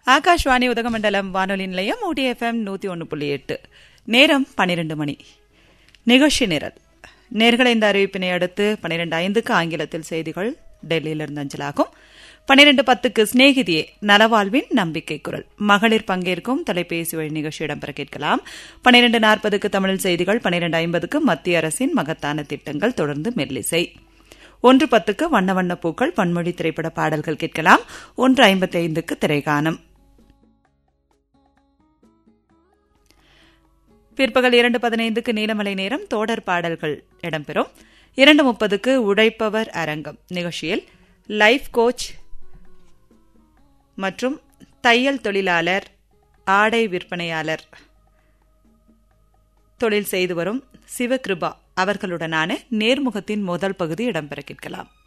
ஆகாஷ்வாணி உதகமண்டலம் வானொலி நிலையம் ஊட்டி எஃப்எம் நூத்தி ஒன்று புள்ளி எட்டு நேரம் பன்னிரண்டு மணி நிகழ்ச்சி நிரல் நேர்களை இந்த அறிவிப்பினை அடுத்து பன்னிரண்டு ஐந்துக்கு ஆங்கிலத்தில் செய்திகள் டெல்லியிலிருந்து அஞ்சலாகும் பன்னிரண்டு பத்துக்கு சிநேகிதியே நலவாழ்வின் நம்பிக்கை குரல் மகளிர் பங்கேற்கும் தொலைபேசி வழி நிகழ்ச்சி இடம்பெற கேட்கலாம் பன்னிரண்டு நாற்பதுக்கு தமிழில் செய்திகள் பன்னிரண்டு ஐம்பதுக்கு மத்திய அரசின் மகத்தான திட்டங்கள் தொடர்ந்து மெல்லிசை ஒன்று பத்துக்கு வண்ண வண்ண பூக்கள் பன்மொழி திரைப்பட பாடல்கள் கேட்கலாம் ஒன்று ஐம்பத்தி ஐந்துக்கு திரைகானம் பிற்பகல் இரண்டு பதினைந்துக்கு நீலமலை நேரம் தோடர் பாடல்கள் இடம்பெறும் இரண்டு முப்பதுக்கு உழைப்பவர் அரங்கம் நிகழ்ச்சியில் லைஃப் கோச் மற்றும் தையல் தொழிலாளர் ஆடை விற்பனையாளர் தொழில் செய்து வரும் சிவகிருபா அவர்களுடனான நேர்முகத்தின் முதல் பகுதி இடம்பெற கேட்கலாம்